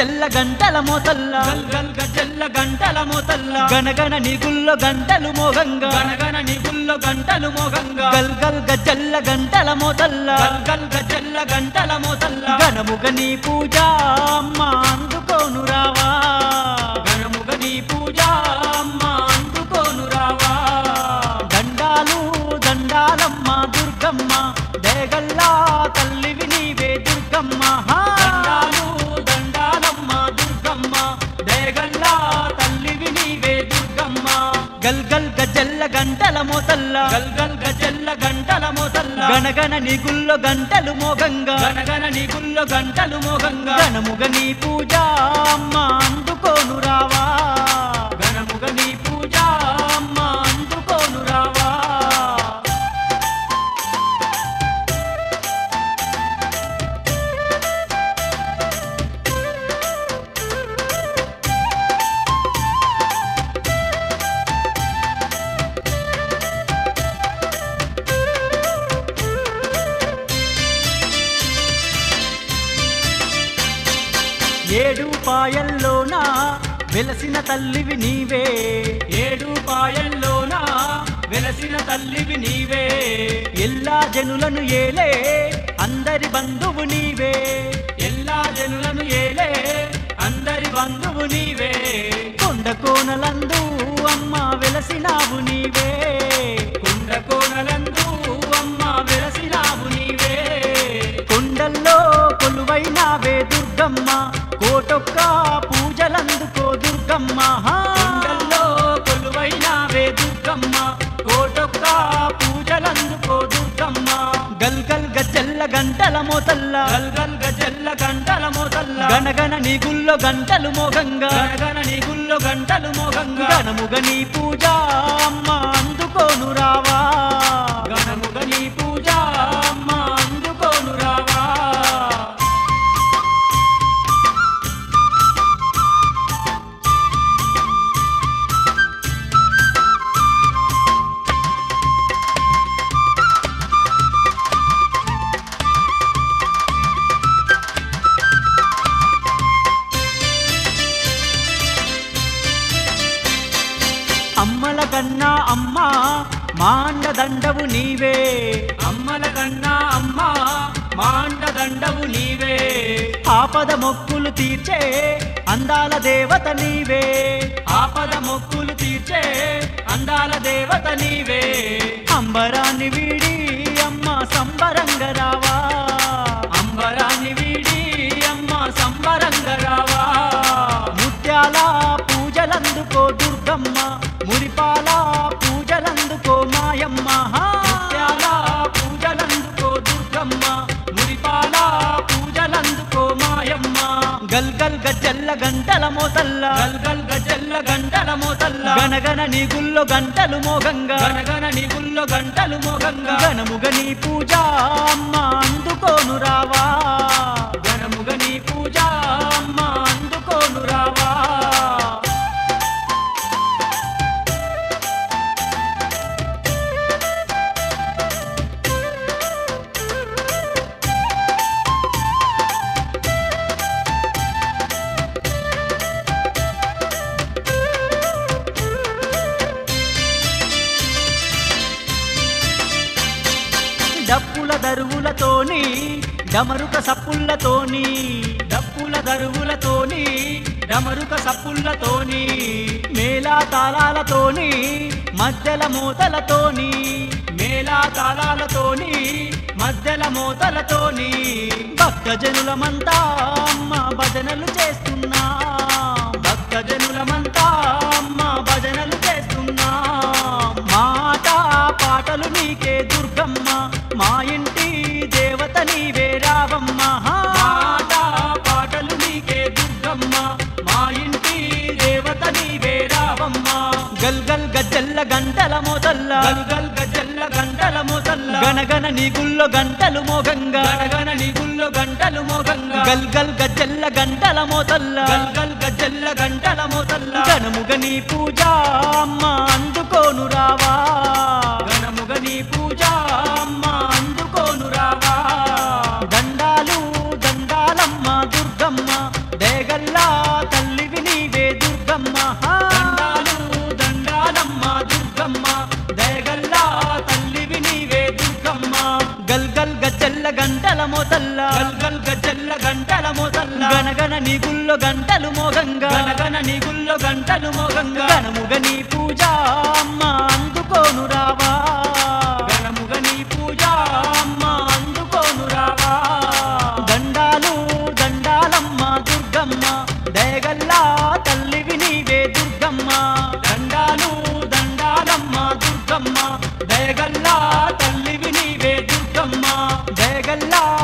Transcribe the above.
గజ్జల్ల గంటల మోతల్ల గల్ గల్ గజ్జల్ల గంటల మోతల్ల గణగణ నిగుల్లో గంటలు మోగంగా గనగన నిగుల్లో గంటలు మోగంగా గల్ గల్ గజ్జల్ల గంటల మోతల్ల గల్ గల్ గజ్జల్ల గంటల మోతల్ల గణముగ నీ పూజ అమ్మ అందుకోను రావా గణముగ నీ పూజ అమ్మ అందుకోను రావా దండాలు దండాలమ్మ దుర్గమ్మ దేగల్లా తల్లివి నీవే దుర్గమ్మ హా. దండాలు దండాలమ్మ దుర్గమ్మ దేగల్లా తల్లివి నీవే దుర్గమ్మ గల్ గల్ గజ్జల్ల గంటల మోతల్ల గల్ గల్ గజ్జల్ల గంటల మోతల్ల గణగణ నిగుల్లో గంటలు మోగంగా గనగన నిగుల్లో గంటలు మోగంగా గణముగ నీ పూజ అమ్మ అందుకోను రావా గణముగ నీ పూజ అమ్మ అందుకోను రావా ఏడు పాయల్లోన వెలసిన తల్లివి నీవే ఏడు పాయల్లోన వెలసిన తల్లివి నీవే ఎల్లా జనులను ఏలే అందరి బంధువు నీవే ఎల్లా జనులను ఏలే అందరి బంధువు నీవే కొండ కోనలందు అమ్మ వెలసినావు నీవే కుండ కోనలందు అమ్మ వెలసినావు నీవే కొండల్లో కొలువైనావే దుర్గమ్మ కోటొక్క పూజలందుకో దుర్గమ్మ హా. కొండల్లో కొలువైనావే దుర్గమ్మ కోటొక్క పూజలందుకో దుర్గమ్మ గల్ గల్ గజ్జల్ల గంటల మోతల్ల గల్ గల్ గజల్ల గంటల మోతల్ల గణగణ నిగుల్లో గంటలు మోగంగా గనగన నిగుల్లో గంటలు మోగంగా గణముగ నీ పూజ అమ్మ అందుకోను రావా గణముగ నీ పూజ అమ్మ అందుకోను రావా అమ్మల కన్నా అమ్మ మాండ దండవు నీవే అమ్మల కన్నా అమ్మ మాండ దండవు నీవే ఆపద మొక్కులు తీర్చే అందాల దేవత నీవే ఆపద మొక్కులు తీర్చే అందాల దేవత నీవే అంబరాన్ని వీడి అమ్మ సంబరంగ రావా అంబరాన్ని వీడి అమ్మ సంబరంగ రావా ముత్యాల పూజలందుకో దుర్గమ్మ మురిపాల పూజలందుకో మాయమ్మ హా. ముత్యాల పూజలందుకో దుర్గమ్మ మురిపాల పూజలందుకో మాయమ్మ గల్ గల్ గజ్జల్ల గంటల మోతల్ల గల్ గల్ గజల్ల గంటల మోతల్ల గణగణ నిగుల్లో గంటలు మోగంగా గనగన నిగుల్లో గంటలు మోగంగా గణముగ నీ పూజ అమ్మ అందుకోను రావా గణముగ నీ పూజ అమ్మ అందుకోను రావా డప్పుల దరువులతోని డమరుక సప్పుళ్ళతోని డప్పుల దరువులతోని డమరుక సప్పుళ్ళతోని మేళా తాళాలతోని మధ్యల మూతలతోని మేళా తాళాలతోని మధ్యల మోతలతోని భక్తజనులమంతా అమ్మ భజనలు చేస్తున్నా భక్తజనులమంతా అమ్మ భజనలు చేస్తున్నా మాట పాటలు నీకే దుర్గమ్మ మా ఇంటి దేవత నీవే రావమ్మ హా. మాట పాటలు నీకే దుర్గమ్మ మా ఇంటి దేవత నీవే రావమ్మ గల్ గల్ గజ్జల్ల గంటల మోతల్ల గల్ గల్ గజల్ల గంటల మోతల్ల గణగణ నిగుల్లో గంటలు మోగంగా గనగన నిగుల్లో గంటలు మోగంగా గల్ గల్ గజ్జల్ల గంటల మోతల్ల గల్ గల్ గజల్ల గంటల మోతల్ల గణముగ నీ పూజ అమ్మ అందుకోను రావా గణముగ నీ పూజ అమ్మ అందుకోను రావా దండాలు దండాలమ్మ దుర్గమ్మ దేగల్లా దుర్గమ్మ హా. దండాలు దండాలమ్మ దుర్గమ్మ దయగల్లా తల్లివి నీవే దుర్గమ్మ గల్ గల్ గజ్జల్ల గంటల మోతల్ల గల్గల్ గజల్ల గంటల మొదల్ల గనగన నీ గుల్లో గంటలు మోగంగా గనగన నిగుల్లో గంటలు మోగంగా గణముగ నీ పూజ అమ్మ అందుకోను రావా గణముగ నీ పూజ అమ్మ అందుకోను రావా దండాలు దండాలమ్మ దుర్గమ్మ దయగల్లా తల్లివి నీవే దుర్గమ్మ దండాలు దండాలమ్మ దుర్గమ్మ దయగల్లా తల్లివి నీవే దుర్గమ్మ దయగల్లా